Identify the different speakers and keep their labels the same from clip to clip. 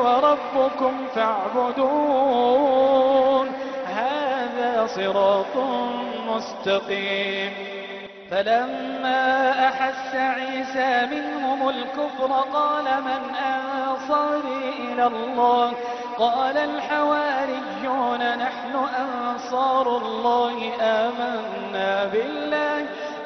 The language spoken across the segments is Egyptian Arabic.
Speaker 1: وربكم فاعبدون هذا صراط مستقيم فلما أحس عيسى منهم الكفر قال من أنصاري إلى الله قال الحواريون نحن أنصار الله آمنا بالله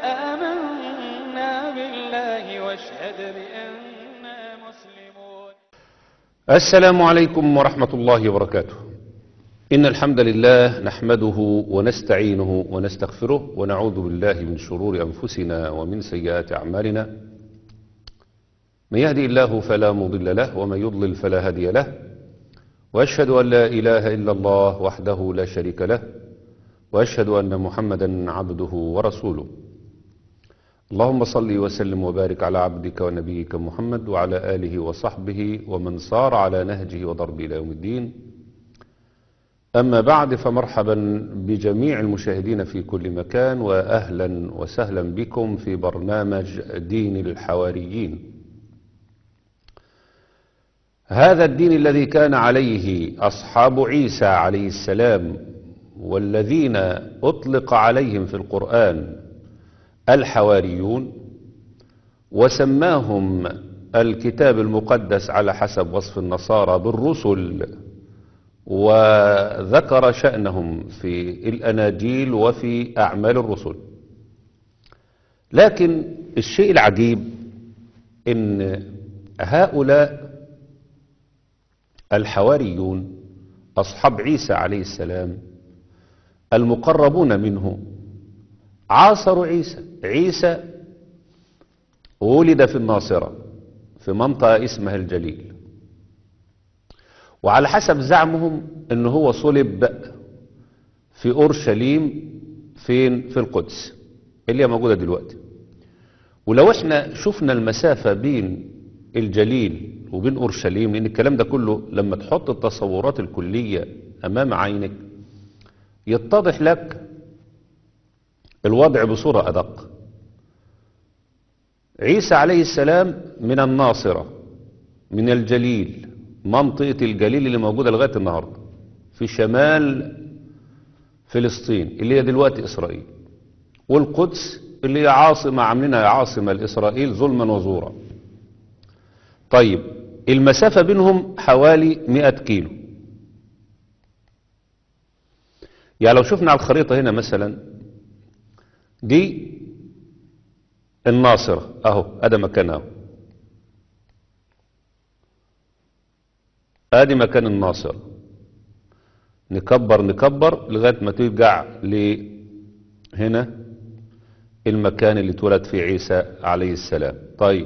Speaker 1: آمنا بالله واشهد بأننا مسلمون
Speaker 2: السلام عليكم ورحمة الله وبركاته إن الحمد لله نحمده ونستعينه ونستغفره ونعوذ بالله من شرور أنفسنا ومن سيئات أعمالنا من يهدي الله فلا مضل له ومن يضلل فلا هادي له وأشهد أن لا إله إلا الله وحده لا شريك له وأشهد أن محمدا عبده ورسوله اللهم صل وسلم وبارك على عبدك ونبيك محمد وعلى آله وصحبه ومن صار على نهجه وضرب إلى يوم الدين أما بعد فمرحبا بجميع المشاهدين في كل مكان وأهلا وسهلا بكم في برنامج دين الحواريين هذا الدين الذي كان عليه أصحاب عيسى عليه السلام والذين أطلق عليهم في القرآن الحواريون وسماهم الكتاب المقدس على حسب وصف النصارى بالرسل وذكر شأنهم في الأناجيل وفي أعمال الرسل لكن الشيء العجيب ان هؤلاء الحواريون أصحاب عيسى عليه السلام المقربون منه عاصروا عيسى عيسى ولد في الناصرة في منطقة اسمها الجليل وعلى حسب زعمهم ان هو صلب في اورشليم فين في القدس اللي هي موجودة دلوقتي ولو احنا شفنا المسافة بين الجليل وبين اورشليم لان الكلام ده كله لما تحط التصورات الكلية امام عينك يتضح لك الوضع بصورة ادق عيسى عليه السلام من الناصرة من الجليل منطقة الجليل اللي موجودة لغاية النهاردة في شمال فلسطين اللي هي دلوقتي إسرائيل والقدس اللي هي عاصمة عاملينها عاصمة لإسرائيل ظلما وزورا طيب المسافة بينهم حوالي 100 كيلو يعني لو شفنا على الخريطة هنا مثلا دي الناصرة اهو ادي مكانها اهو ادي مكان الناصر نكبر نكبر لغاية ما ترجع لهنا المكان اللي اتولد فيه عيسى عليه السلام طيب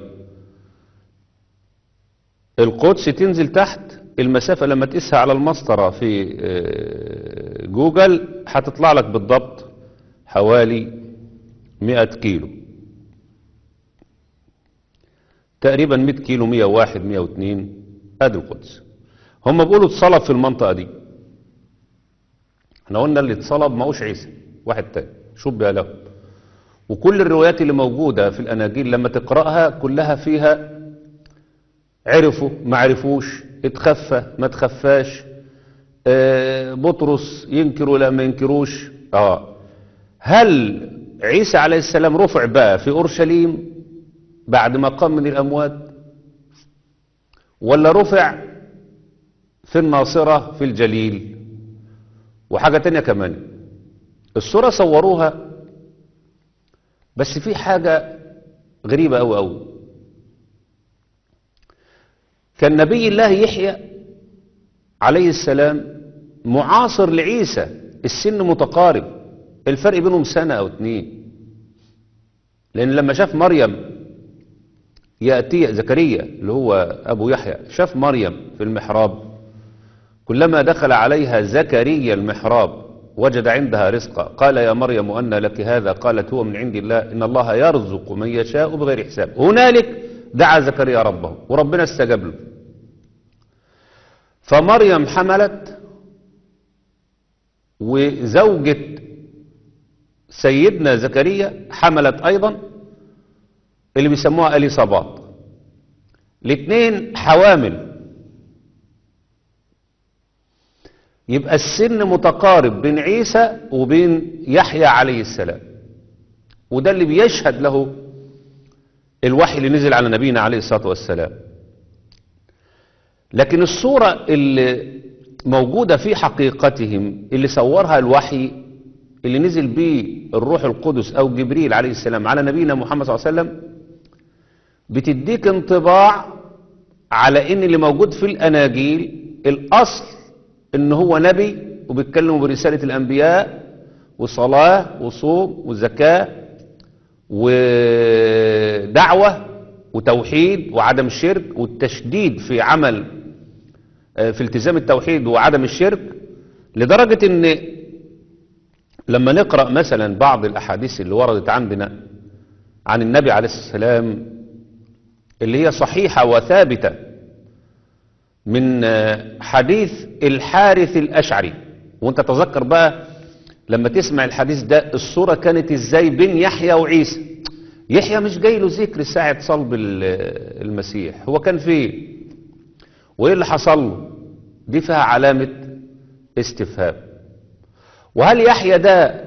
Speaker 2: القدس تنزل تحت المسافة لما تقيسها على المسطرة في جوجل هتطلع لك بالضبط حوالي 100 كيلو تقريبا 100 كيلو 101 102 ادي القدس هم بيقولوا اتصلب في المنطقة دي احنا قلنا اللي اتصلب ما هوش عيسى واحد تاني شبه له وكل الروايات اللي موجودة في الأناجيل لما تقرأها كلها فيها عرفوا ما عرفوش اتخفى ما تخفاش اه بطرس ينكر ولا ما ينكروش اه هل عيسى عليه السلام رفع بقى في أورشليم بعد ما قام من الأموات ولا رفع في الناصرة في الجليل وحاجة تانية كمان الصورة صوروها بس في حاجة غريبة أوي أوي كان نبي الله يحيى عليه السلام معاصر لعيسى السن متقارب الفرق بينهم سنة أو اتنين لأن لما شاف مريم يأتي زكريا اللي هو أبو يحيى شاف مريم في المحراب كلما دخل عليها زكريا المحراب وجد عندها رزقا قال يا مريم أن لك هذا قالت هو من عند الله إن الله يرزق من يشاء بغير حساب هنالك دعا زكريا ربه وربنا استجاب له فمريم حملت وزوجة سيدنا زكريا حملت أيضا اللي بيسموها اليصابات الاثنين حوامل يبقى السن متقارب بين عيسى وبين يحيى عليه السلام وده اللي بيشهد له الوحي اللي نزل على نبينا عليه الصلاة والسلام لكن الصورة اللي موجودة في حقيقتهم اللي صورها الوحي اللي نزل به الروح القدس أو جبريل عليه السلام على نبينا محمد صلى الله عليه وسلم بتديك انطباع على ان اللي موجود في الاناجيل الاصل ان هو نبي وبيتكلم برسالة الانبياء وصلاة وصوم وزكاة ودعوة وتوحيد وعدم الشرك والتشديد في عمل آه، في التزام التوحيد وعدم الشرك لدرجة ان لما نقرأ مثلا بعض الاحاديث اللي وردت عندنا عن النبي عليه الصلاة والسلام اللي هي صحيحة وثابتة من آه، حديث الحارث الأشعري وانت تذكر بقى لما تسمع الحديث ده الصورة كانت ازاي بين يحيى وعيسى يحيى مش جاي له ذكر ساعة صلب ال- المسيح هو كان فين وايه اللي حصل له دي فيها علامة استفهام وهل يحيى ده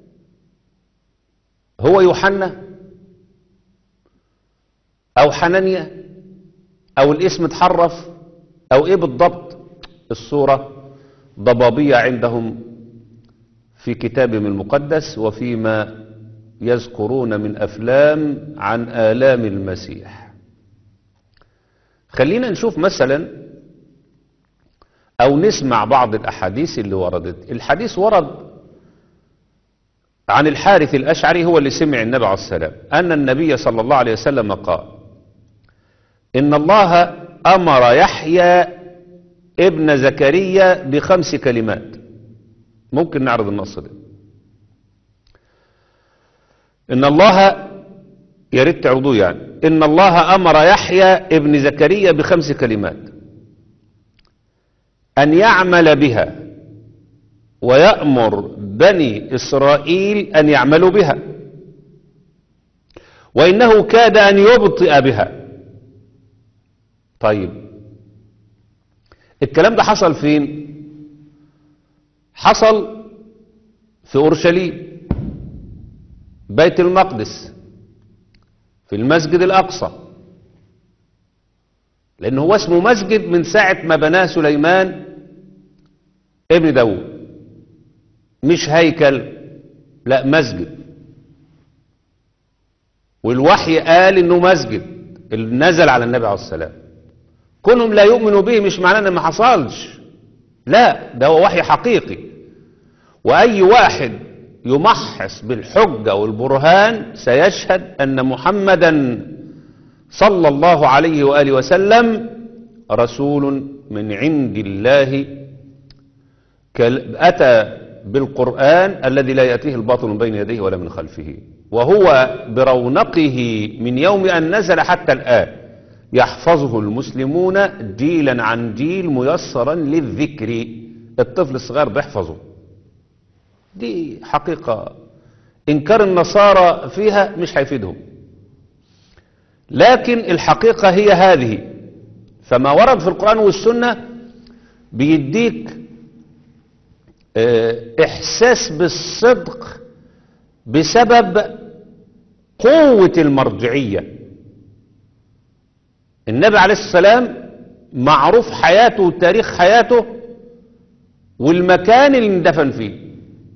Speaker 2: هو يوحنا او حنانيا او الاسم اتحرف او ايه بالضبط الصورة ضبابية عندهم في كتابهم المقدس وفيما يذكرون من افلام عن الام المسيح خلينا نشوف مثلا او نسمع بعض الاحاديث اللي وردت الحديث ورد عن الحارث الاشعري هو اللي سمع النبي عليه السلام ان النبي صلى الله عليه وسلم قال إن الله أمر يحيى ابن زكريا بخمس كلمات ممكن نعرض النص ده إن الله يا ريت تعرضوه يعني إن الله أمر يحيى ابن زكريا بخمس كلمات أن يعمل بها ويأمر بني إسرائيل أن يعملوا بها وإنه كاد أن يبطئ بها طيب الكلام ده حصل فين حصل في أورشليم بيت المقدس في المسجد الأقصى لأنه هو اسمه مسجد من ساعة ما بناه سليمان ابن داود مش هيكل لا مسجد والوحي قال انه مسجد اللي نزل على النبي عليه السلام كونهم لا يؤمنوا به مش معناه ان ما حصلش لا ده هو وحي حقيقي واي واحد يمحص بالحجة والبرهان سيشهد ان محمدا صلى الله عليه وآله وسلم رسول من عند الله كال- أتى بالقرآن الذي لا يأتيه الباطل من بين يديه ولا من خلفه وهو برونقه من يوم أن نزل حتى الآن يحفظه المسلمون جيلا عن جيل ميسرا للذكر الطفل الصغير بيحفظه دي حقيقة إنكار النصارى فيها مش هيفيدهم لكن الحقيقة هي هذه فما ورد في القرآن والسنة بيديك اه، إحساس بالصدق بسبب قوة المرجعية النبي عليه السلام معروف حياته وتاريخ حياته والمكان اللي اندفن فيه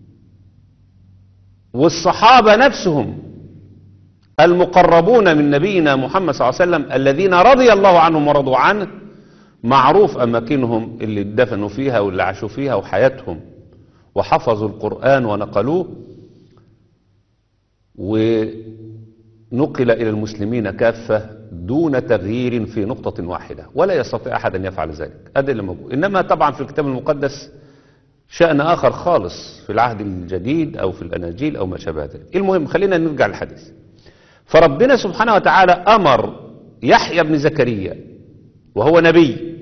Speaker 2: والصحابة نفسهم المقربون من نبينا محمد صلى الله عليه وسلم الذين رضي الله عنهم ورضوا عنه معروف أماكنهم اللي اتدفنوا فيها واللي عاشوا فيها وحياتهم وحفظوا القرآن ونقلوه ونقل إلى المسلمين كافة دون تغيير في نقطة واحدة ولا يستطيع أحد أن يفعل ذلك هذا اللي موجود إنما طبعا في الكتاب المقدس شأن آخر خالص في العهد الجديد أو في الأناجيل أو ما شابه ذلك المهم خلينا نرجع للحديث فربنا سبحانه وتعالى أمر يحيى بن زكريا وهو نبي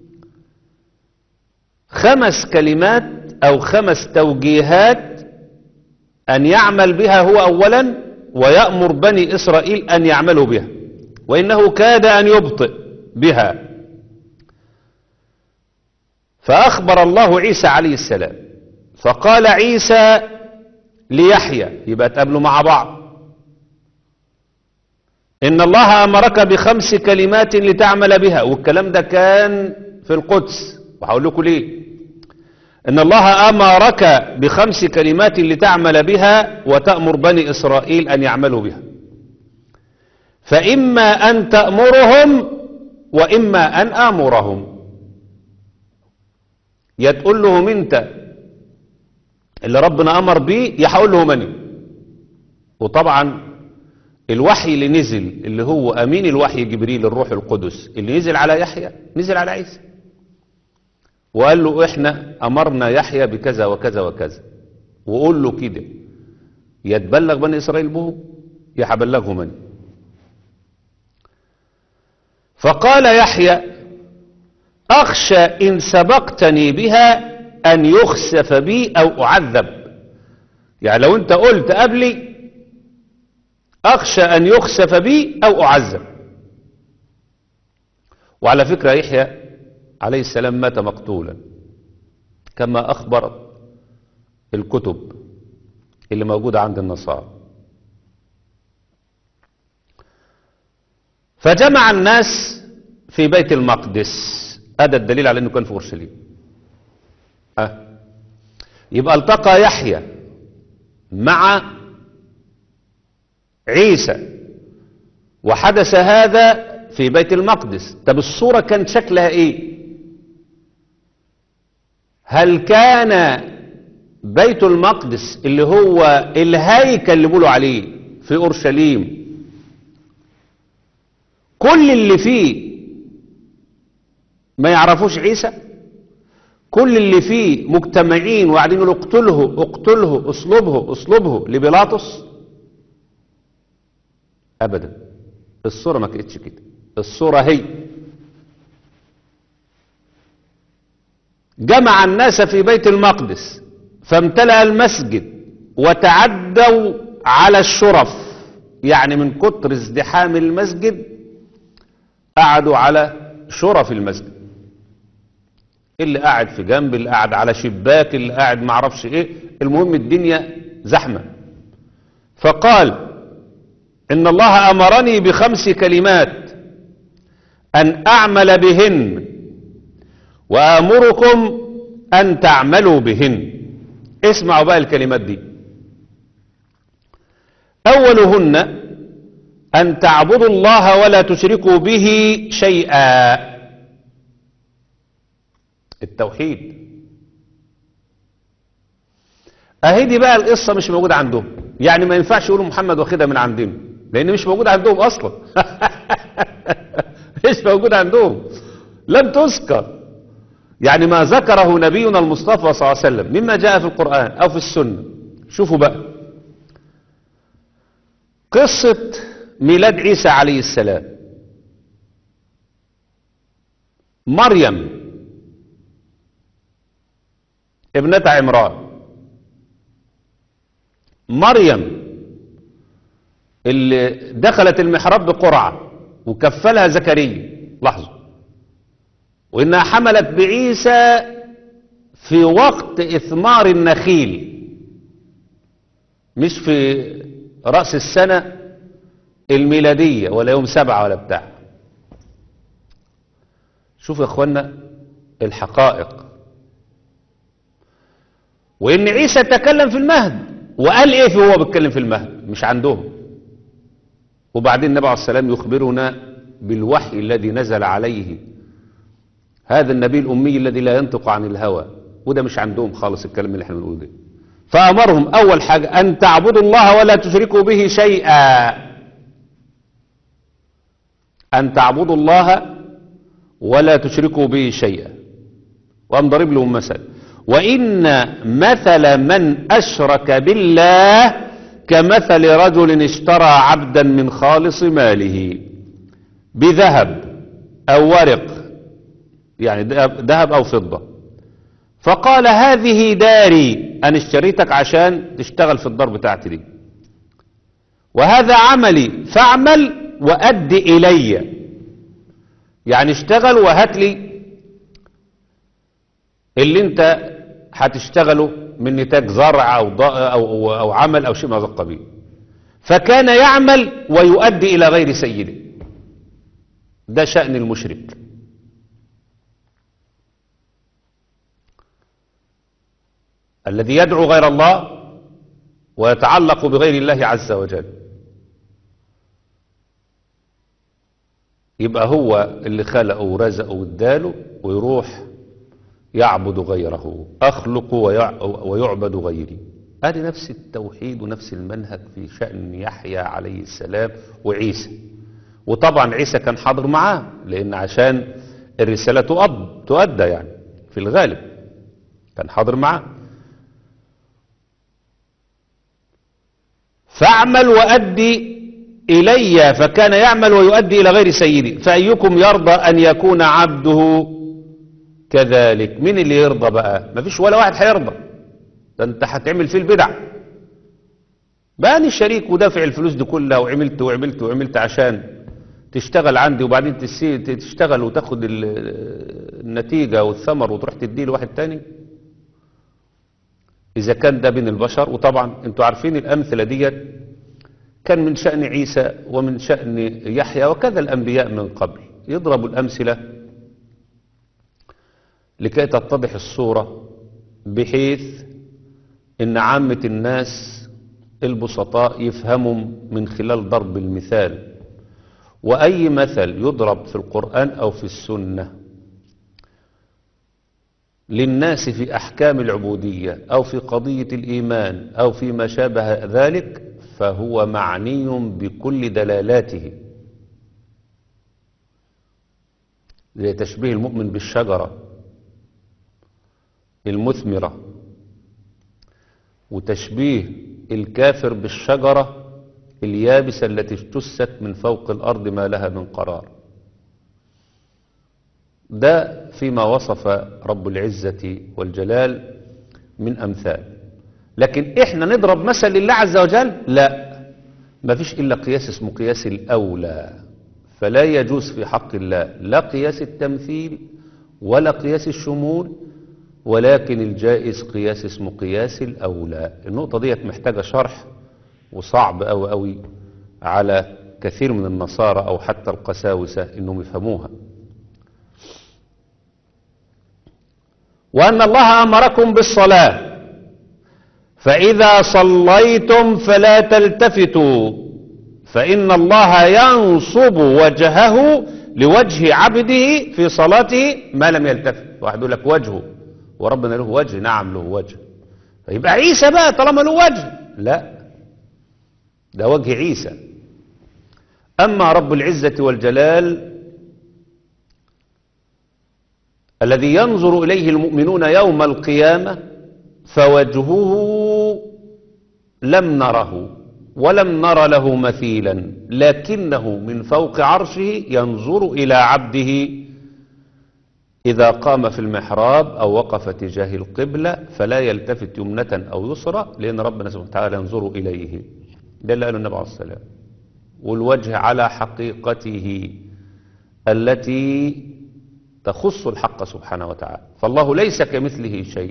Speaker 2: خمس كلمات أو خمس توجيهات أن يعمل بها هو أولا ويأمر بني إسرائيل أن يعملوا بها وإنه كاد أن يبطئ بها فأخبر الله عيسى عليه السلام فقال عيسى ليحيى يبقى تقابلوا مع بعض إن الله أمرك بخمس كلمات لتعمل بها والكلام ده كان في القدس وهقول لكم ليه إن الله أمرك بخمس كلمات لتعمل بها وتأمر بني إسرائيل أن يعملوا بها فإما أن تأمرهم وإما أن آمرهم يا تقول لهم أنت اللي ربنا أمر بيه يا هقول لهم أنا وطبعا الوحي اللي نزل اللي هو أمين الوحي جبريل الروح القدس اللي نزل على يحيى نزل على عيسى وقال له احنا امرنا يحيى بكذا وكذا وكذا وقول له كده يا تبلغ بني اسرائيل به يا هبلغهم انا فقال يحيى اخشى ان سبقتني بها ان يخسف بي او اعذب يعني لو انت قلت قبلي اخشى ان يخسف بي او اعذب وعلى فكرة يحيى عليه السلام مات مقتولا كما أخبرت الكتب اللي موجودة عند النصارى فجمع الناس في بيت المقدس هذا الدليل على أنه كان في أورشليم أه. يبقى التقى يحيى مع عيسى وحدث هذا في بيت المقدس طب الصورة كانت شكلها ايه هل كان بيت المقدس اللي هو الهيكل اللي بيقولوا عليه في اورشليم كل اللي فيه ما يعرفوش عيسى كل اللي فيه مجتمعين وقاعدين يقولوا اقتله اقتله اصلبه اصلبه لبيلاطس ابدا الصوره ما كانتش كده الصوره هي جمع الناس في بيت المقدس فامتلأ المسجد وتعدوا على الشرف يعني من كتر ازدحام المسجد قعدوا على شرف المسجد اللي قاعد في جنب اللي قاعد على شباك اللي قاعد معرفش ايه المهم الدنيا زحمة فقال ان الله امرني بخمس كلمات ان اعمل بهن وامركم ان تعملوا بهن اسمعوا بقى الكلمات دي اولهن ان تعبدوا الله ولا تشركوا به شيئا التوحيد اهي دي بقى القصه مش موجوده عندهم يعني ما ينفعش يقولوا محمد واخدها من عندنا لان مش موجود عندهم اصلا مش موجود عندهم لم تذكر يعني ما ذكره نبينا المصطفى صلى الله عليه وسلم مما جاء في القرآن أو في السنة شوفوا بقى قصة ميلاد عيسى عليه السلام مريم ابنة عمران مريم اللي دخلت المحراب بقرعة وكفلها زكريا لاحظوا وإنها حملت بعيسى في وقت إثمار النخيل مش في رأس السنة الميلادية ولا يوم سبعة ولا بتاع شوفوا يا اخوانا الحقائق وإن عيسى تكلم في المهد وقال إيه في هو بيتكلم في المهد مش عندهم وبعدين النبي عليه السلام يخبرنا بالوحي الذي نزل عليه هذا النبي الأمي الذي لا ينطق عن الهوى وده مش عندهم خالص الكلام اللي احنا بنقوله ده فأمرهم أول حاجة أن تعبدوا الله ولا تشركوا به شيئا أن تعبدوا الله ولا تشركوا به شيئا وأن ضرب لهم مثل وإن مثل من أشرك بالله كمثل رجل اشترى عبدا من خالص ماله بذهب أو ورق يعني ذهب أو فضة فقال هذه داري أنا اشتريتك عشان تشتغل في الدار بتاعتي دي وهذا عملي فاعمل وأد إلي يعني اشتغل وهات لي اللي انت هتشتغله من نتاج زرع او, ض- أو, أو, أو عمل او شيء من هذا القبيل فكان يعمل ويؤدي الى غير سيده ده شأن المشرك الذي يدعو غير الله ويتعلق بغير الله عز وجل يبقى هو اللي خلقه ورزقه واداله ويروح يعبد غيره أخلق ويع- ويعبد غيري ادي نفس التوحيد ونفس المنهج في شأن يحيى عليه السلام وعيسى وطبعا عيسى كان حاضر معاه لأن عشان الرسالة تؤد تؤدى يعني في الغالب كان حاضر معاه فاعمل وأدي إلي فكان يعمل ويؤدي إلى غير سيدي فأيكم يرضى أن يكون عبده كذلك مين اللي يرضى بقى مفيش ولا واحد هيرضى ده انت هتعمل فيه البدع بقى الشريك ودافع الفلوس دي كلها وعملت وعملت وعملت عشان تشتغل عندي وبعدين تسي- تشتغل وتاخد ال- النتيجة والثمر وتروح تديه لواحد تاني إذا كان ده بين البشر وطبعا انتوا عارفين الأمثلة ديت كان من شأن عيسى ومن شأن يحيى وكذا الأنبياء من قبل يضرب الأمثلة لكي تتضح الصورة بحيث إن عامة الناس البسطاء يفهموا من خلال ضرب المثال وأي مثل يضرب في القرآن أو في السنة للناس في أحكام العبودية أو في قضية الإيمان أو في ما شابه ذلك فهو معني بكل دلالاته زي تشبيه المؤمن بالشجرة المثمرة وتشبيه الكافر بالشجرة اليابسة التي اجتثت من فوق الأرض ما لها من قرار ده فيما وصف رب العزة والجلال من أمثال لكن إحنا نضرب مثل لله عز وجل لا ما فيش إلا قياس اسمه قياس الأولى فلا يجوز في حق الله لا قياس التمثيل ولا قياس الشمول ولكن الجائز قياس اسمه قياس الأولى النقطة ديت محتاجة شرح وصعب أوي أوي على كثير من النصارى أو حتى القساوسة إنهم يفهموها وأن الله أمركم بالصلاة فإذا صليتم فلا تلتفتوا فإن الله ينصب وجهه لوجه عبده في صلاته ما لم يلتفت واحد يقول لك وجهه وربنا له وجه نعم له وجه فيبقى عيسى بقى طالما له وجه لا ده وجه عيسى أما رب العزة والجلال الذي ينظر إليه المؤمنون يوم القيامة فوجهه لم نره ولم نر له مثيلا لكنه من فوق عرشه ينظر إلى عبده إذا قام في المحراب أو وقف تجاه القبلة فلا يلتفت يمنة أو يسرى لأن ربنا سبحانه وتعالى ينظر إليه ده اللي قاله النبي عليه الصلاة والسلام والوجه على حقيقته التي تخص الحق سبحانه وتعالى فالله ليس كمثله شيء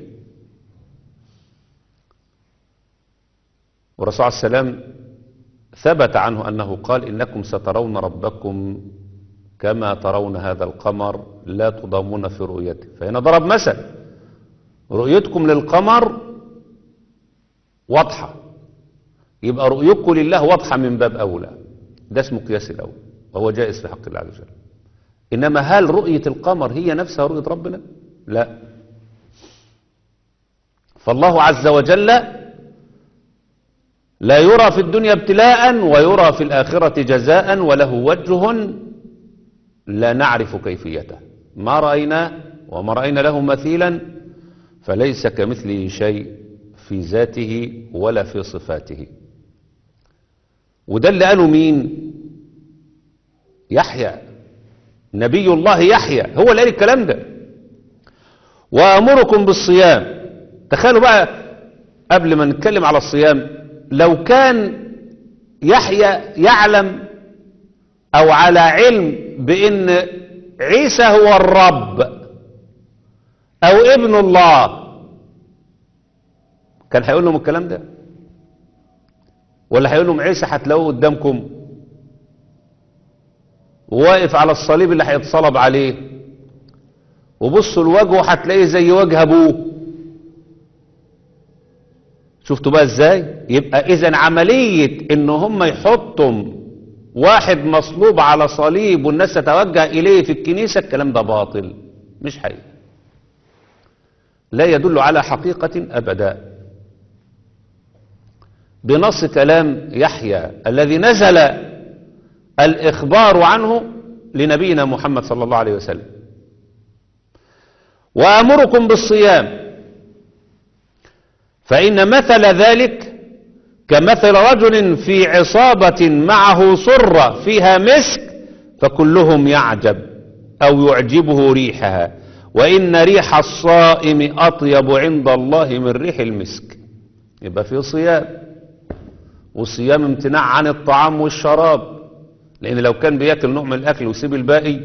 Speaker 2: والرسول عليه السلام ثبت عنه أنه قال إنكم سترون ربكم كما ترون هذا القمر لا تضامون في رؤيته فهنا ضرب مثل رؤيتكم للقمر واضحة يبقى رؤيتكم لله واضحة من باب أولى ده اسمه قياس الأول وهو جائز في حق الله عز وجل إنما هل رؤية القمر هي نفسها رؤية ربنا لا فالله عز وجل لا يرى في الدنيا ابتلاء ويرى في الآخرة جزاء وله وجه لا نعرف كيفيته ما رأينا وما رأينا له مثيلا فليس كمثله شيء في ذاته ولا في صفاته وده اللي قاله مين يحيى نبي الله يحيى هو اللي قال الكلام ده وأمركم بالصيام تخيلوا بقى قبل ما نتكلم على الصيام لو كان يحيى يعلم أو على علم بأن عيسى هو الرب أو ابن الله كان هيقول لهم الكلام ده ولا هيقول لهم عيسى هتلاقوه قدامكم واقف على الصليب اللي هيتصلب عليه وبصوا لوجهه هتلاقيه زي وجه ابوه شفتوا بقى ازاي يبقى اذا عملية ان هم يحطوا واحد مصلوب على صليب والناس تتوجه اليه في الكنيسة الكلام ده باطل مش حقيقي لا يدل على حقيقة ابدا بنص كلام يحيى الذي نزل الإخبار عنه لنبينا محمد صلى الله عليه وسلم وأمركم بالصيام فإن مثل ذلك كمثل رجل في عصابة معه صرة فيها مسك فكلهم يعجب أو يعجبه ريحها وإن ريح الصائم أطيب عند الله من ريح المسك يبقى في صيام وصيام امتناع عن الطعام والشراب لأن لو كان بياكل نوع من الأكل ويسيب الباقي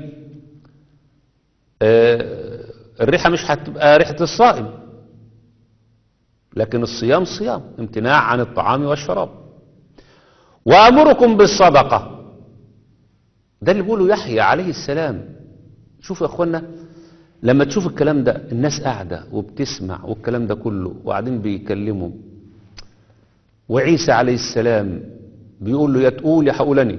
Speaker 2: آه، الريحة مش هتبقى ريحة الصائم لكن الصيام صيام امتناع عن الطعام والشراب وأمركم بالصدقة ده اللي بيقوله يحيى عليه السلام شوفوا يا اخوانا لما تشوف الكلام ده الناس قاعدة وبتسمع والكلام ده كله وقاعدين بيكلموا وعيسى عليه السلام بيقول له يا تقول يا هقولني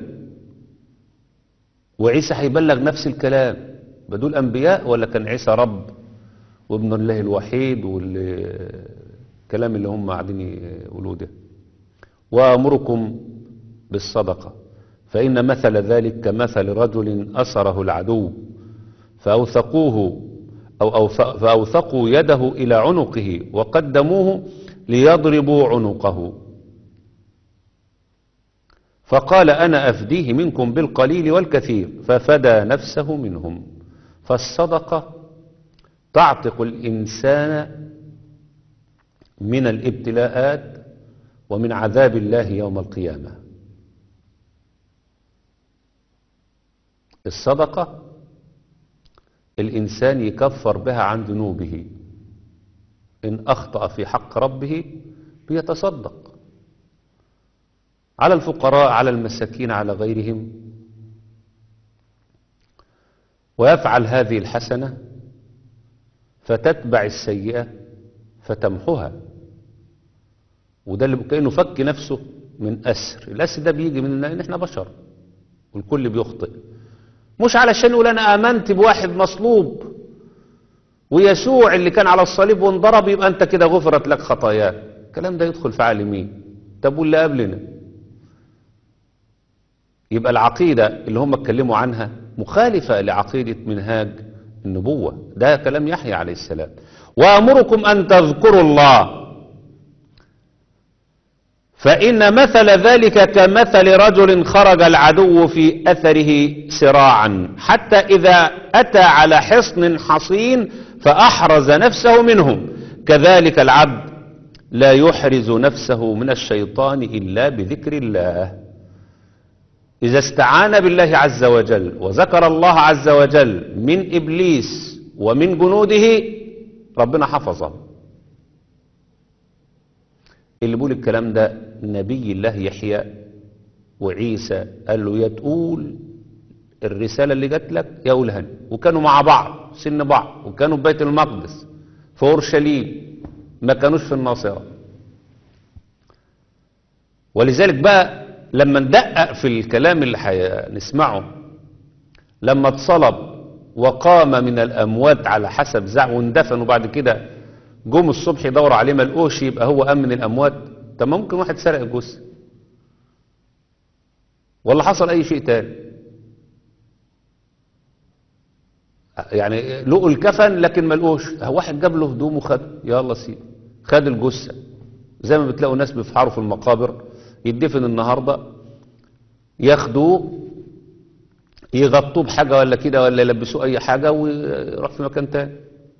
Speaker 2: وعيسى هيبلغ نفس الكلام بدول أنبياء ولا كان عيسى رب وابن الله الوحيد والكلام اللي هم قاعدين يقولوه ده وأمركم بالصدقة فإن مثل ذلك كمثل رجل أسره العدو فأوثقوه أو أوث- فأوثقوا يده إلى عنقه وقدموه ليضربوا عنقه فقال أنا أفديه منكم بالقليل والكثير ففدى نفسه منهم فالصدقة تعتق الإنسان من الابتلاءات ومن عذاب الله يوم القيامة الصدقة الإنسان يكفر بها عن ذنوبه إن أخطأ في حق ربه بيتصدق على الفقراء على المساكين على غيرهم ويفعل هذه الحسنة فتتبع السيئة فتمحها وده اللي كأنه فك نفسه من أسر الأسر ده بيجي من إن إحنا بشر والكل بيخطئ مش علشان يقول أنا آمنت بواحد مصلوب ويسوع اللي كان على الصليب وانضرب يبقى أنت كده غفرت لك خطاياك الكلام ده يدخل في عقل مين طب واللي قبلنا يبقى العقيدة اللي هم اتكلموا عنها مخالفة لعقيدة منهاج النبوة ده كلام يحيى عليه السلام وأمركم أن تذكروا الله فإن مثل ذلك كمثل رجل خرج العدو في أثره سراعا حتى إذا أتى على حصن حصين فأحرز نفسه منهم كذلك العبد لا يحرز نفسه من الشيطان إلا بذكر الله إذا استعان بالله عز وجل وذكر الله عز وجل من إبليس ومن جنوده ربنا حفظه اللي بيقول الكلام ده نبي الله يحيى وعيسى قال له يا تقول الرسالة اللي جات لك يا قولها لي. وكانوا مع بعض سن بعض وكانوا في بيت المقدس في أورشليم ما كانوش في الناصرة ولذلك بقى لما ندقق في الكلام اللي هنسمعه لما اتصلب وقام من الأموات على حسب زعم واندفن وبعد كده جم الصبح يدوروا عليه ما لقوش يبقى هو قام من الأموات طب ما ممكن واحد سرق الجثة ولا حصل أي شيء تاني يعني لقوا الكفن لكن ما لقوش واحد جاب له هدوم وخد يلا سيب خد الجثة زي ما بتلاقوا ناس بيفحروا في المقابر يدفن النهاردة ياخدوه يغطوه بحاجة ولا كده ولا يلبسوه أي حاجة ويروح في مكان تاني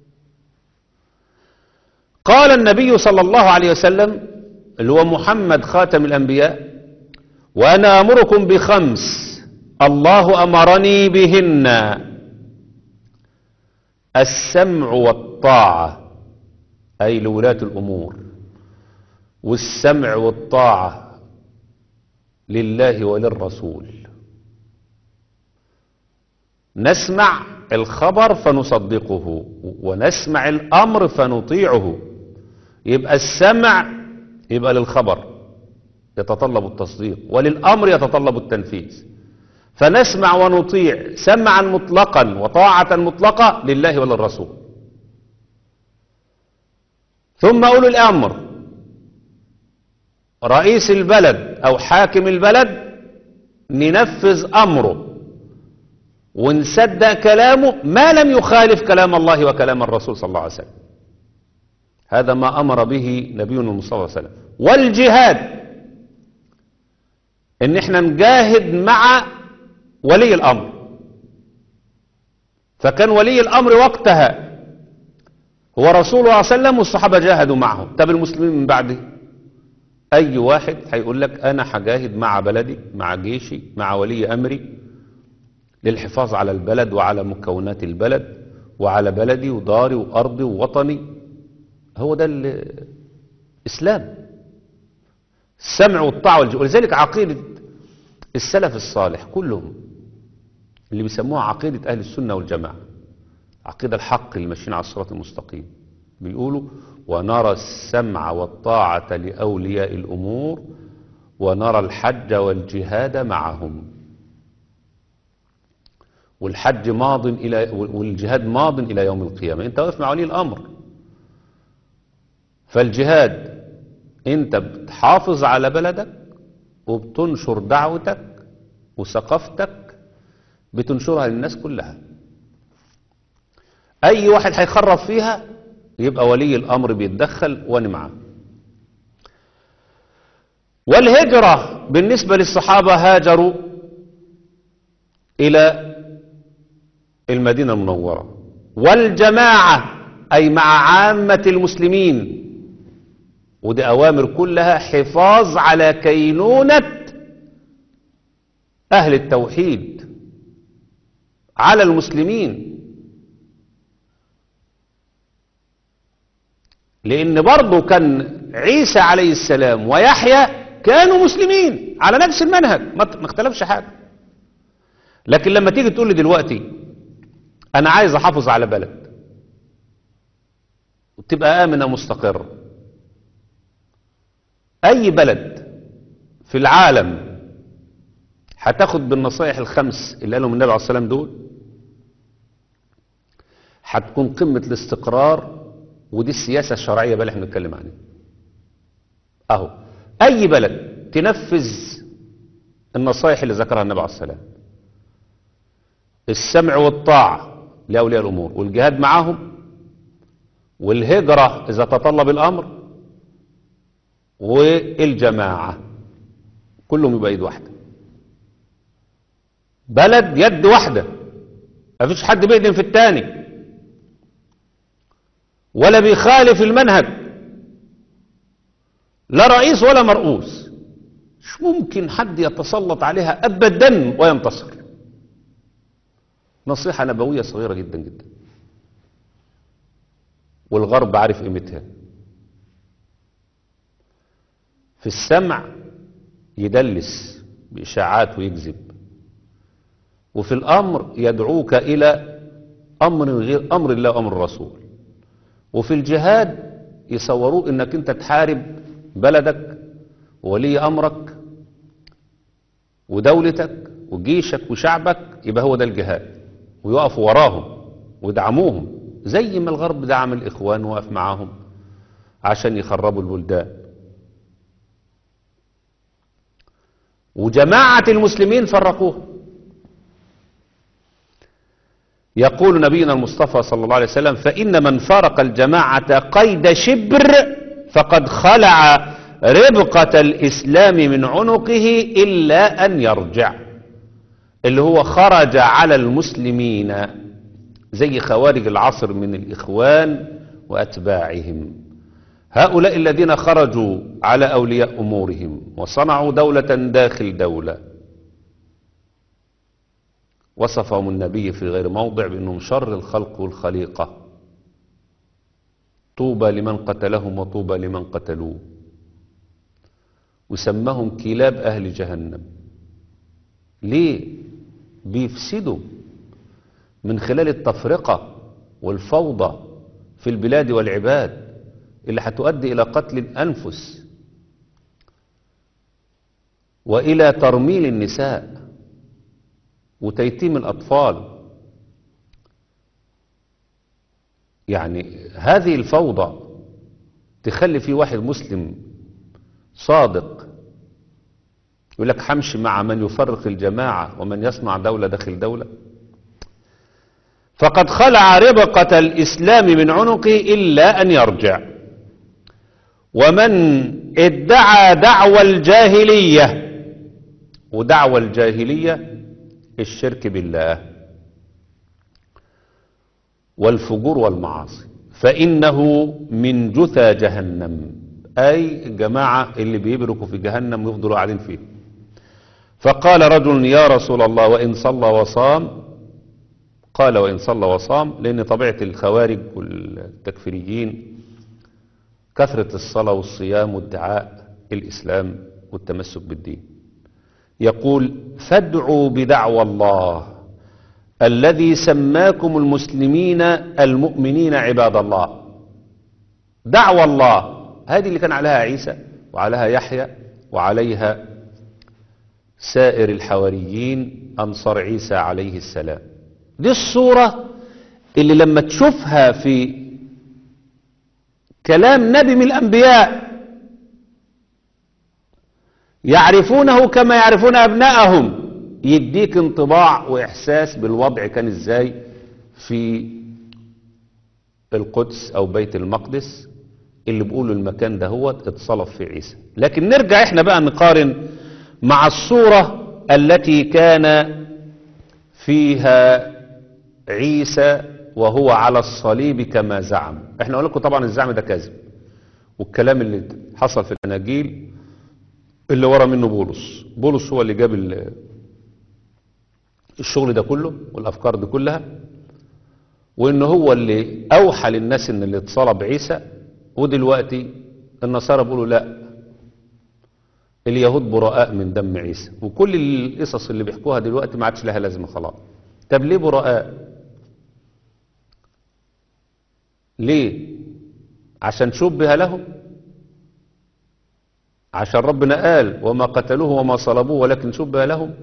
Speaker 2: قال النبي صلى الله عليه وسلم اللي هو محمد خاتم الأنبياء وأنا أمركم بخمس الله أمرني بهن السمع والطاعة أي لولاة الأمور والسمع والطاعة لله وللرسول نسمع الخبر فنصدقه ونسمع الأمر فنطيعه يبقى السمع يبقى للخبر يتطلب التصديق وللأمر يتطلب التنفيذ فنسمع ونطيع سمعا مطلقا وطاعة مطلقة لله وللرسول ثم أولي الأمر رئيس البلد أو حاكم البلد ننفذ أمره ونصدق كلامه ما لم يخالف كلام الله وكلام الرسول صلى الله عليه وسلم هذا ما أمر به نبينا المصطفى صلى الله عليه وسلم والجهاد ان احنا نجاهد مع ولي الامر فكان ولي الامر وقتها هو رسول الله صلى الله عليه وسلم والصحابه جاهدوا معه طب المسلمين من بعده اي واحد هيقول لك انا هجاهد مع بلدي مع جيشي مع ولي امري للحفاظ على البلد وعلى مكونات البلد وعلى بلدي وداري وارضي ووطني هو ده الاسلام السمع والطاعه والجهاد ولذلك عقيده السلف الصالح كلهم اللي بيسموها عقيدة أهل السنة والجماعة عقيدة الحق اللي ماشيين على الصراط المستقيم بيقولوا ونرى السمع والطاعة لأولياء الأمور ونرى الحج والجهاد معهم والحج ماض إلى والجهاد ماض إلى يوم القيامة أنت واقف مع ولي الأمر فالجهاد أنت بتحافظ على بلدك وبتنشر دعوتك وثقافتك بتنشرها للناس كلها اي واحد هيخرب فيها يبقى ولي الامر بيتدخل وانا معاه والهجرة بالنسبة للصحابة هاجروا الى المدينة المنورة والجماعة اي مع عامة المسلمين ودي اوامر كلها حفاظ على كينونة اهل التوحيد على المسلمين لان برضه كان عيسى عليه السلام ويحيى كانوا مسلمين على نفس المنهج ما اختلفش حاجة لكن لما تيجي تقول لي دلوقتي انا عايز احافظ على بلد وتبقى امنه مستقره اي بلد في العالم هتاخد بالنصائح الخمس اللي قالهم النبي عليه الصلاه والسلام دول هتكون قمه الاستقرار ودي السياسه الشرعيه بقى اللي احنا بنتكلم عنها اهو اي بلد تنفذ النصائح اللي ذكرها النبي عليه الصلاه والسلام السمع والطاعه لاولياء الامور والجهاد معهم والهجره اذا تطلب الامر والجماعة كلهم يبقى ايد واحدة بلد يد واحدة مفيش حد بيقدم في التاني ولا بيخالف المنهج لا رئيس ولا مرؤوس مش ممكن حد يتسلط عليها ابدا وينتصر نصيحة نبوية صغيرة جدا جدا والغرب عارف قيمتها في السمع يدلس بإشاعات ويكذب وفي الأمر يدعوك إلى أمر غير أمر الله وأمر الرسول وفي الجهاد يصوروه إنك أنت تحارب بلدك وولي أمرك ودولتك وجيشك وشعبك يبقى هو ده الجهاد ويقفوا وراهم ويدعموهم زي ما الغرب دعم الإخوان وقف معاهم عشان يخربوا البلدان وجماعة المسلمين فرقوه يقول نبينا المصطفى صلى الله عليه وسلم فإن من فارق الجماعة قيد شبر فقد خلع ربقة الإسلام من عنقه إلا أن يرجع اللي هو خرج على المسلمين زي خوارج العصر من الإخوان وأتباعهم هؤلاء الذين خرجوا على أولياء أمورهم وصنعوا دولة داخل دولة وصفهم النبي في غير موضع بأنهم شر الخلق والخليقة طوبى لمن قتلهم وطوبى لمن قتلوه وسمهم كلاب أهل جهنم ليه بيفسدوا من خلال التفرقة والفوضى في البلاد والعباد اللي هتؤدي إلى قتل الأنفس وإلى ترميل النساء وتيتيم الأطفال يعني هذه الفوضى تخلي في واحد مسلم صادق يقول لك حمشي مع من يفرق الجماعة ومن يصنع دولة داخل دولة فقد خلع ربقة الإسلام من عنقه إلا أن يرجع ومن ادعى دعوى الجاهلية ودعوى الجاهلية الشرك بالله والفجور والمعاصي فإنه من جثى جهنم أي الجماعة اللي بيبركوا في جهنم ويفضلوا قاعدين فيه فقال رجل يا رسول الله وإن صلى وصام قال وإن صلى وصام لأن طبيعة الخوارج والتكفيريين كثرة الصلاة والصيام وادعاء الإسلام والتمسك بالدين يقول فادعوا بدعوى الله الذي سماكم المسلمين المؤمنين عباد الله دعوى الله هذه اللي كان عليها عيسى وعليها يحيى وعليها سائر الحواريين أنصار عيسى عليه السلام دي الصورة اللي لما تشوفها في كلام نبي من الأنبياء يعرفونه كما يعرفون أبنائهم يديك انطباع وإحساس بالوضع كان إزاي في القدس أو بيت المقدس اللي بيقولوا المكان ده هو اتصلف في عيسى لكن نرجع احنا بقى نقارن مع الصورة التي كان فيها عيسى وهو على الصليب كما زعم احنا قلنا لكم طبعا الزعم ده كذب والكلام اللي حصل في الاناجيل اللي ورا منه بولس بولس هو اللي جاب ال- الشغل ده كله والافكار دي كلها وان هو اللي اوحى للناس ان اللي اتصلب عيسى ودلوقتي النصارى بيقولوا لا اليهود براء من دم عيسى وكل القصص اللي بيحكوها دلوقتي ما عادش لها لازمه خلاص طب ليه براء ليه عشان شبه لهم عشان ربنا قال وما قتلوه وما صلبوه ولكن شبه لهم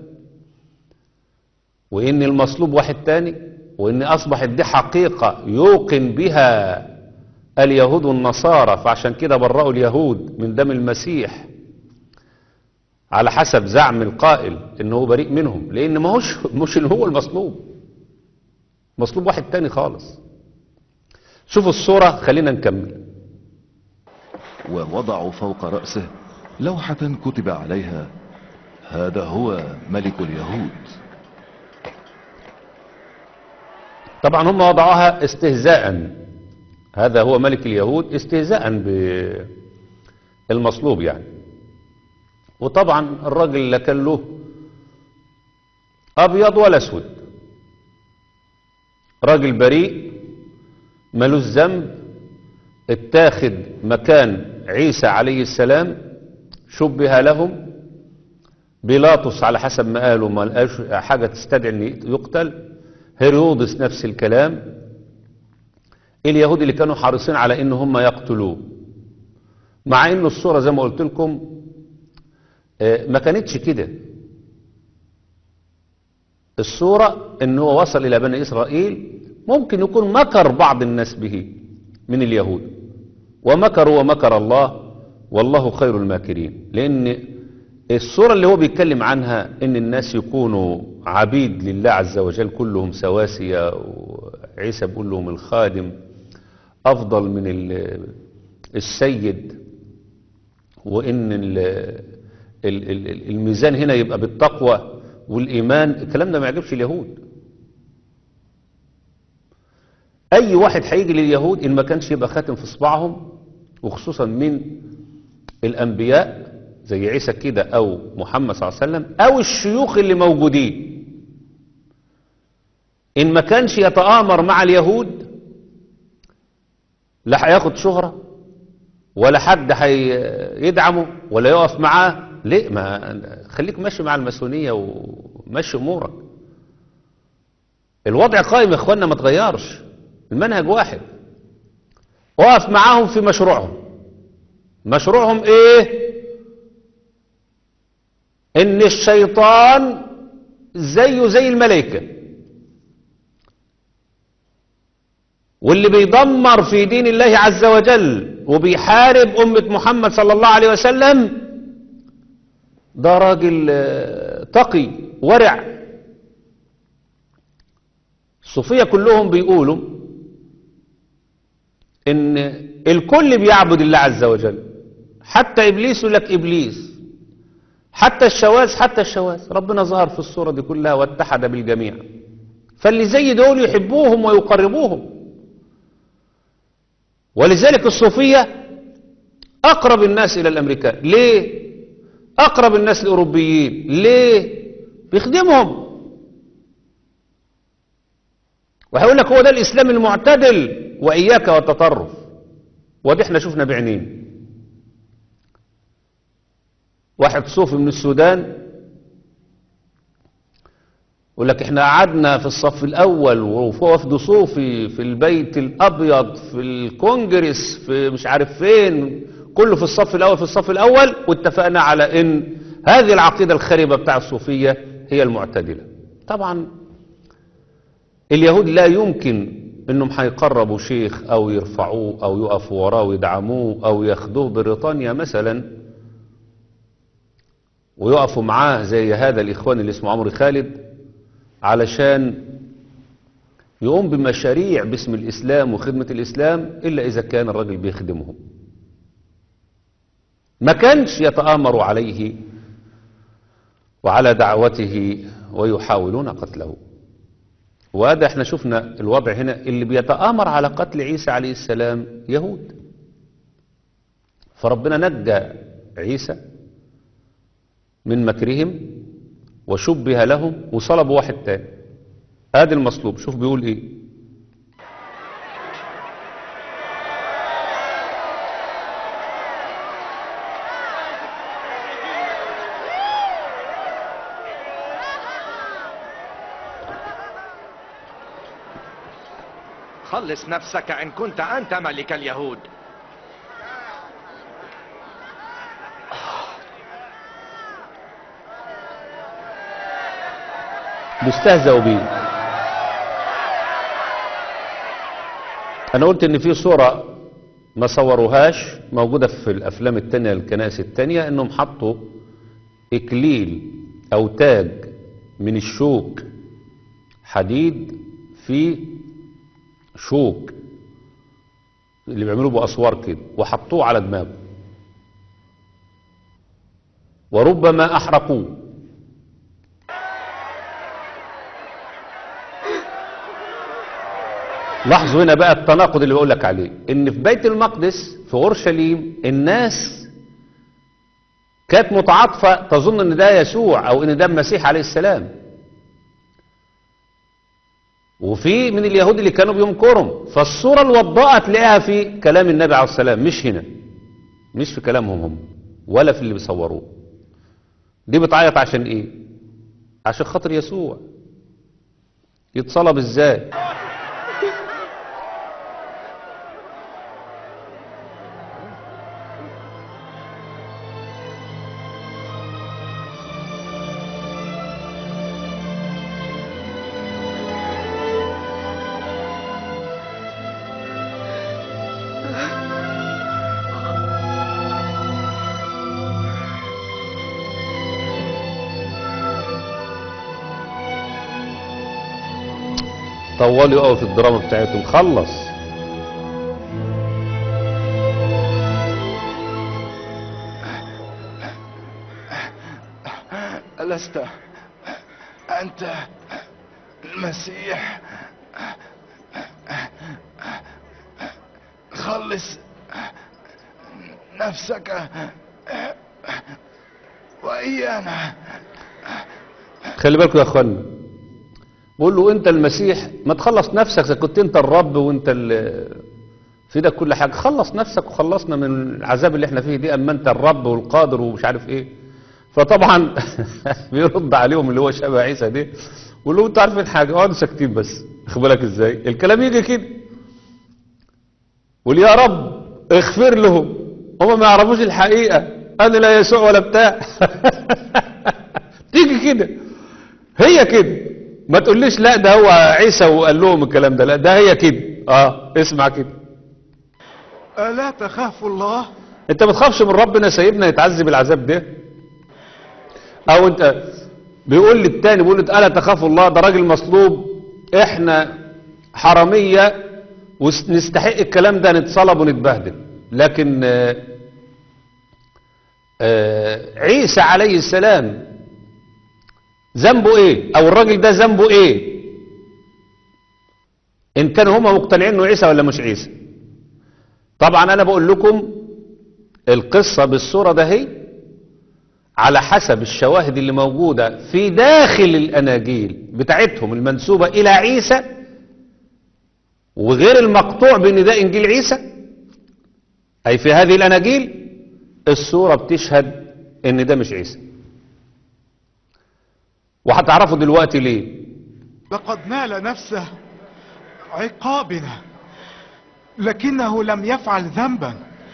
Speaker 2: وإن المصلوب واحد تاني وإن أصبحت دي حقيقة يوقن بها اليهود والنصارى فعشان كده برأوا اليهود من دم المسيح على حسب زعم القائل إنه هو بريء منهم لأن ما هوش مش اللي هو المصلوب مصلوب واحد تاني خالص شوفوا الصورة خلينا نكمل
Speaker 3: ووضعوا فوق رأسه لوحة كتب عليها هذا هو ملك اليهود
Speaker 2: طبعا هم وضعوها استهزاء هذا هو ملك اليهود استهزاء بالمصلوب يعني وطبعا الراجل لا كان له ابيض ولا اسود راجل بريء ملوش ذنب اتاخد مكان عيسى عليه السلام شبه لهم بيلاطس على حسب ما قالوا ما لقاش حاجه تستدعي ان يقتل هيرودس نفس الكلام اليهود اللي كانوا حريصين على ان هم يقتلوه مع انه الصورة زي ما قلت لكم آه، ما كانتش كده الصورة ان هو وصل الى بني اسرائيل ممكن يكون مكر بعض الناس به من اليهود ومكروا ومكر الله والله خير الماكرين لان الصورة اللي هو بيتكلم عنها ان الناس يكونوا عبيد لله عز وجل كلهم سواسية وعيسى بيقول لهم الخادم افضل من ال- السيد وان ال- ال- ال- الميزان هنا يبقى بالتقوى والايمان الكلام ده ما يعجبش اليهود اي واحد هيجي لليهود ان ما كانش يبقى خاتم في صباعهم وخصوصا من الانبياء زي عيسى كده او محمد صلى الله عليه وسلم او الشيوخ اللي موجودين إن ما كانش يتآمر مع اليهود لا هياخد شهرة ولا حد هيدعمه ولا يقف معاه ليه ما خليك ماشي مع الماسونية وماشي أمورك الوضع قائم يا اخوانا ما تغيرش المنهج واحد اقف معاهم في مشروعهم مشروعهم ايه ان الشيطان زيه زي الملائكة واللي بيدمر في دين الله عز وجل وبيحارب أمة محمد صلى الله عليه وسلم ده راجل آه، تقي ورع الصوفية كلهم بيقولوا ان الكل بيعبد الله عز وجل حتى ابليس يقول لك ابليس حتى الشواذ حتى الشواذ ربنا ظهر في الصورة دي كلها واتحد بالجميع فاللي زي دول يحبوهم ويقربوهم ولذلك الصوفية أقرب الناس إلى الأمريكان ليه؟ أقرب الناس الأوروبيين ليه؟ بيخدمهم وهيقول لك هو ده الإسلام المعتدل وإياك والتطرف ودي احنا شفنا بعينين واحد صوفي من السودان يقول لك احنا قعدنا في الصف الاول وفي وفد صوفي في البيت الابيض في الكونجرس في مش عارف فين كله في الصف الاول في الصف الاول واتفقنا على ان هذه العقيده الخربه بتاع الصوفيه هي المعتدله طبعا اليهود لا يمكن انهم هيقربوا شيخ او يرفعوه او يقفوا وراه ويدعموه او ياخدوه بريطانيا مثلا ويقفوا معاه زي هذا الاخوان اللي اسمه عمرو خالد علشان يقوم بمشاريع باسم الاسلام وخدمة الاسلام الا اذا كان الراجل بيخدمهم ما كانش يتآمر عليه وعلى دعوته ويحاولون قتله وهذا احنا شفنا الوضع هنا اللي بيتآمر على قتل عيسى عليه السلام يهود فربنا نجى عيسى من مكرهم وشبه لهم وصلبوا واحد تاني ادي المصلوب شوف بيقول ايه
Speaker 4: خلص نفسك إن كنت أنت ملك اليهود
Speaker 2: بيستهزئوا بيه انا قلت ان في صورة ما صوروهاش موجودة في الافلام التانية الكنائس التانية انهم حطوا اكليل او تاج من الشوك حديد في شوك اللي بيعملوه باسوار كده وحطوه على دماغه وربما احرقوه لاحظوا هنا بقى التناقض اللي بقول لك عليه ان في بيت المقدس في اورشليم الناس كانت متعاطفه تظن ان ده يسوع او ان ده المسيح عليه السلام وفي من اليهود اللي كانوا بينكرهم فالصوره الوضاءه تلاقيها في كلام النبي عليه السلام مش هنا مش في كلامهم هم ولا في اللي بيصوروه دي بتعيط عشان ايه عشان خاطر يسوع يتصلب ازاي طولوا قوي في الدراما بتاعتهم خلص
Speaker 3: ألست أنت المسيح خلص نفسك وإيانا
Speaker 2: خلي بالكم يا اخوانا بقول له انت المسيح ما تخلص نفسك اذا كنت انت الرب وانت ال- في ايدك كل حاجه خلص نفسك وخلصنا من العذاب اللي احنا فيه دي اما انت الرب والقادر ومش عارف ايه فطبعا بيرد عليهم اللي هو شبه عيسى ده بيقول له انتوا عارفين حاجه اقعدوا ساكتين بس خد بالك ازاي الكلام يجي كده قول يا رب اغفر لهم هم ما يعرفوش الحقيقه انا لا يسوع ولا بتاع تيجي كده هي كده ما تقوليش لا ده هو عيسى وقال لهم الكلام ده لا ده هي كده اه اسمع كده
Speaker 5: ألا تخاف الله
Speaker 2: انت ما تخافش من ربنا سيبنا يتعذب العذاب ده او انت بيقول للتاني بيقول له الا تخاف الله ده راجل مصلوب احنا حرامية ونستحق الكلام ده نتصلب ونتبهدل لكن آه، آه، عيسى عليه السلام ذنبه ايه او الراجل ده ذنبه ايه ان كانوا هما مقتنعين انه عيسى ولا مش عيسى طبعا انا بقول لكم القصة بالصورة ده هي على حسب الشواهد اللي موجودة في داخل الأناجيل بتاعتهم المنسوبة إلى عيسى وغير المقطوع بأن ده إنجيل عيسى أي في هذه الأناجيل الصورة بتشهد أن ده مش عيسى وهتعرفوا دلوقتي ليه
Speaker 5: لقد نال نفسه عقابنا لكنه لم يفعل ذنبا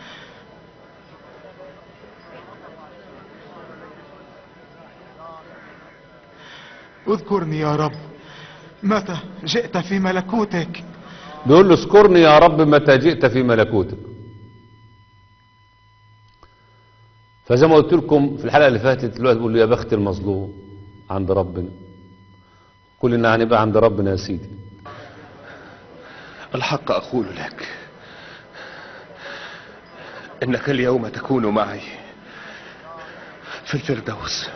Speaker 5: اذكرني يا رب متى جئت في ملكوتك
Speaker 2: بيقول له اذكرني يا رب متى جئت في ملكوتك فزي ما قلت لكم في الحلقة اللي فاتت دلوقتي بيقول له يا بخت المظلوم عند ربنا كلنا هنبقى عند ربنا يا سيدي
Speaker 6: الحق أقول لك إنك اليوم تكون معي في الفردوس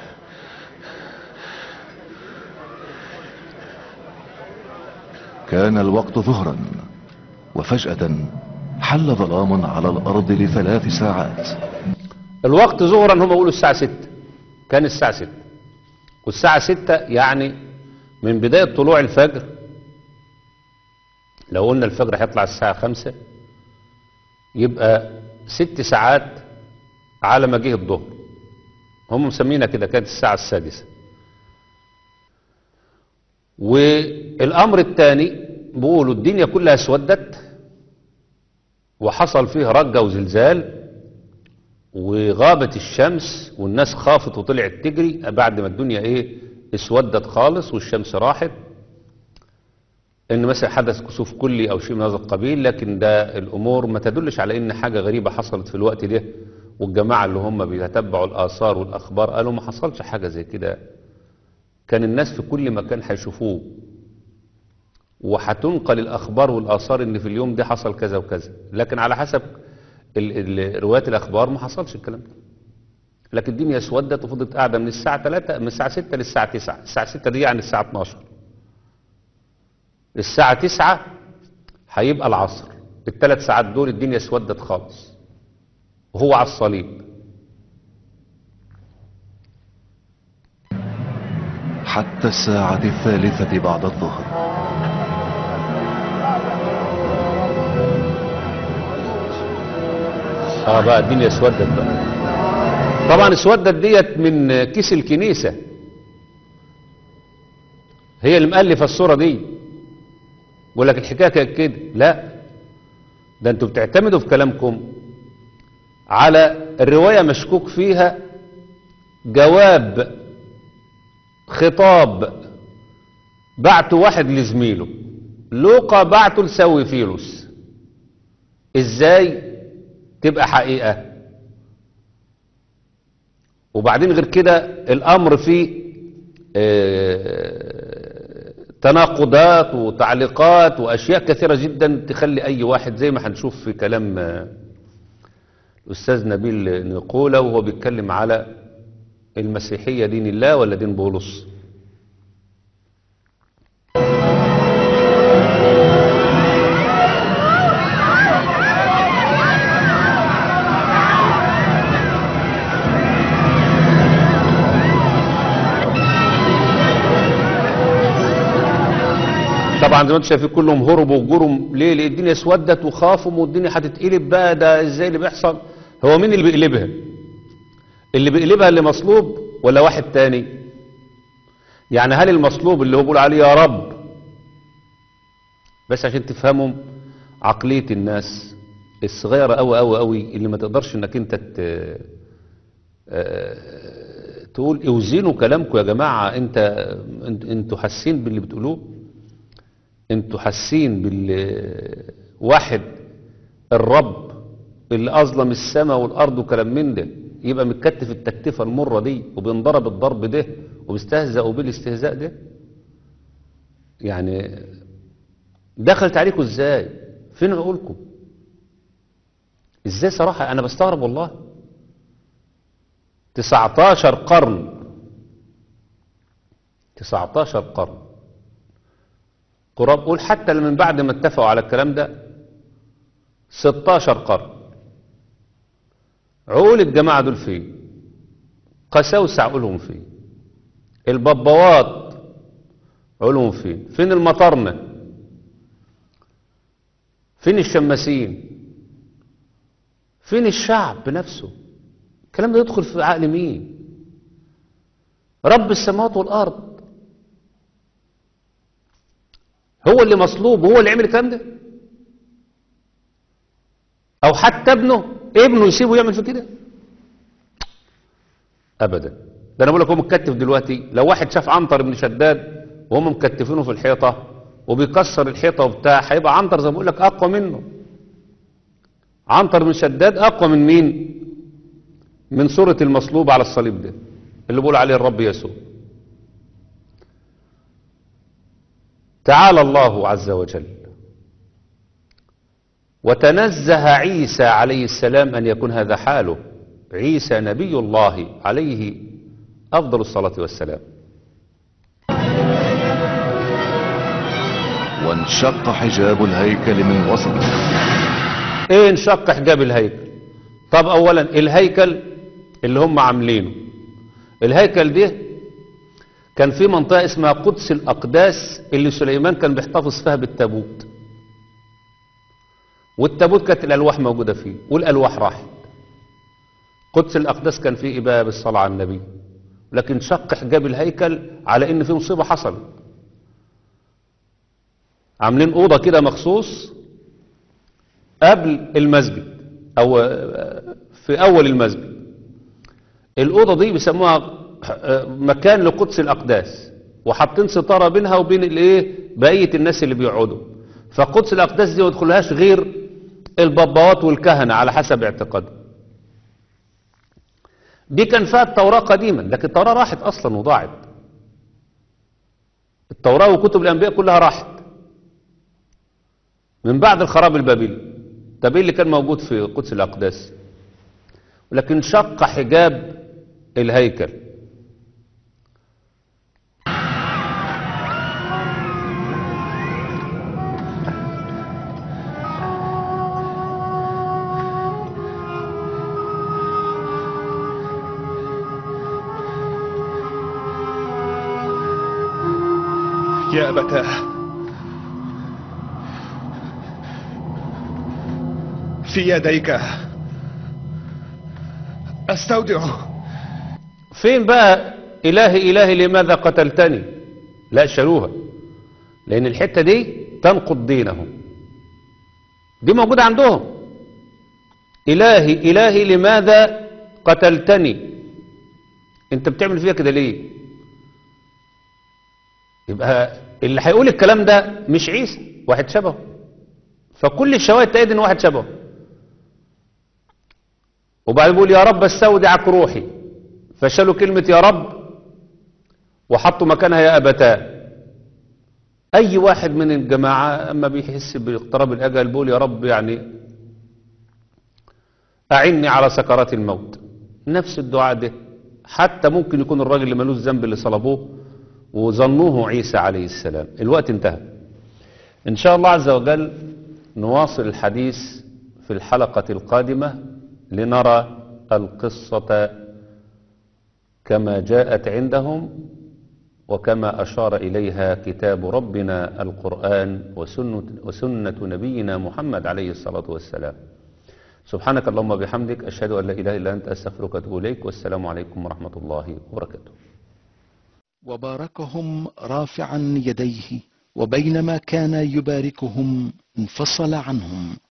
Speaker 3: كان الوقت ظهرا وفجأة حل ظلام على الأرض لثلاث ساعات
Speaker 2: الوقت ظهرا هم بيقولوا الساعة 6 كان الساعة 6 والساعة 6 يعني من بداية طلوع الفجر لو قلنا الفجر هيطلع الساعة 5 يبقى ست ساعات على ما جه الظهر هم مسمينها كده كانت الساعة السادسة والأمر الثاني بيقولوا الدنيا كلها اسودت وحصل فيه رجة وزلزال وغابت الشمس والناس خافت وطلعت تجري بعد ما الدنيا ايه اسودت خالص والشمس راحت ان مثلا حدث كسوف كلي او شيء من هذا القبيل لكن ده الامور ما تدلش على ان حاجة غريبة حصلت في الوقت ده والجماعة اللي هم بيتبعوا الاثار والاخبار قالوا ما حصلش حاجة زي كده كان الناس في كل مكان هيشوفوه وهتنقل الاخبار والاثار ان في اليوم ده حصل كذا وكذا لكن على حسب ال- ال- روايات الاخبار ما حصلش الكلام ده لكن الدنيا اسودت وفضلت قاعده من الساعه 3 من الساعه 6 للساعه 9 الساعه 6 دي يعني الساعه 12 الساعه 9 هيبقى العصر الثلاث ساعات دول الدنيا اسودت خالص وهو على الصليب
Speaker 3: حتى الساعة الثالثة بعد الظهر
Speaker 2: اه بقى الدنيا اسودت بقى طبعا اسودت ديت من كيس الكنيسة هي اللي مؤلفة الصورة دي بقول لك الحكاية كانت كده لا ده انتوا بتعتمدوا في كلامكم على الرواية مشكوك فيها جواب خطاب بعته واحد لزميله لوقا بعته لسوي فيلوس ازاي تبقى حقيقة وبعدين غير كده الامر فيه آه، تناقضات وتعليقات واشياء كثيرة جدا تخلي اي واحد زي ما هنشوف في كلام آه، الاستاذ نبيل نقولة وهو بيتكلم على المسيحية دين الله ولا دين بولس طبعا زي ما انتم شايفين كلهم هربوا وجروا ليه لان الدنيا اسودت وخافوا والدنيا هتتقلب بقى ده ازاي اللي بيحصل هو مين اللي بيقلبها اللي بيقلبها اللي مصلوب ولا واحد تاني يعني هل المصلوب اللي هو بيقول عليه يا رب بس عشان تفهموا عقلية الناس الصغيرة قوي قوي قوي اللي ما تقدرش انك انت ت... آه، تقول اوزنوا كلامكم يا جماعة انت انت- انتوا حاسين باللي بتقولوه انتوا حاسين بال واحد الرب اللي اظلم السماء والارض وكلام من ده يبقى متكتف التكتفه المره دي وبينضرب الضرب ده وبيستهزئوا بالاستهزاء ده يعني دخلت عليكم ازاي فين عقولكم ازاي صراحه انا بستغرب والله 19 قرن 19 قرن قراب قول حتى من بعد ما اتفقوا على الكلام ده 16 قرن عقول الجماعة دول فين قساوسة عقولهم فين الببوات عقولهم فين فين المطرنة فين الشماسين فين الشعب نفسه الكلام ده يدخل في عقل مين رب السماوات والأرض هو اللي مصلوب وهو اللي عمل الكلام ده او حتى ابنه ابنه يسيبه يعمل في كده ابدا ده انا بقول لك هو متكتف دلوقتي لو واحد شاف عنتر بن شداد وهم مكتفينه في الحيطه وبيكسر الحيطه وبتاع هيبقى عنتر زي ما بقول لك اقوى منه عنتر بن شداد اقوى من مين من سوره المصلوب على الصليب ده اللي بيقول عليه الرب يسوع تعالى الله عز وجل وتنزه عيسى عليه السلام أن يكون هذا حاله عيسى نبي الله عليه أفضل الصلاة والسلام
Speaker 3: وانشق حجاب الهيكل من وسطه
Speaker 2: ايه انشق حجاب الهيكل طب اولا الهيكل اللي هم عاملينه الهيكل ده كان في منطقة اسمها قدس الأقداس اللي سليمان كان بيحتفظ فيها بالتابوت والتابوت كانت الألواح موجودة فيه والألواح راحت قدس الأقداس كان فيه إباء بالصلاة على النبي لكن شق حجاب الهيكل على إن في مصيبة حصلت عاملين أوضة كده مخصوص قبل المسجد أو في أول المسجد الأوضة دي بيسموها مكان لقدس الأقداس وحاطين ستارة بينها وبين الايه بقية الناس اللي بيقعدوا فقدس الأقداس دي ما يدخلهاش غير الباباوات والكهنة على حسب اعتقادهم دي كان فيها التوراة قديما لكن التوراة راحت أصلا وضاعت التوراة وكتب الأنبياء كلها راحت من بعد الخراب البابلي طب ايه اللي كان موجود في قدس الأقداس ولكن شق حجاب الهيكل
Speaker 6: يا أبتاه في يديك أستودعه
Speaker 2: فين بقى إلهي إلهي لماذا قتلتني لا شالوها لأن الحتة دي تنقض دينهم دي موجودة عندهم إلهي إلهي لماذا قتلتني انت بتعمل فيها كده ليه يبقى اللي هيقول الكلام ده مش عيسى واحد شبهه فكل الشواهد تأيد ان واحد شبهه وبعدين بيقول يا رب استودعك روحي فشالوا كلمة يا رب وحطوا مكانها يا أبتاه أي واحد من الجماعة أما بيحس باقتراب الأجل بيقول يا رب يعني أعني على سكرات الموت نفس الدعاء ده حتى ممكن يكون الراجل اللي ملوش ذنب اللي صلبوه وظنوه عيسى عليه السلام الوقت انتهى إن شاء الله عز وجل نواصل الحديث في الحلقة القادمة لنرى القصة كما جاءت عندهم وكما أشار إليها كتاب ربنا القرآن وسنة, وسنة نبينا محمد عليه الصلاة والسلام سبحانك اللهم بحمدك أشهد أن لا إله إلا أنت أستغفرك وأتوب إليك والسلام عليكم ورحمة الله وبركاته
Speaker 7: وباركهم رافعا يديه وبينما كان يباركهم انفصل عنهم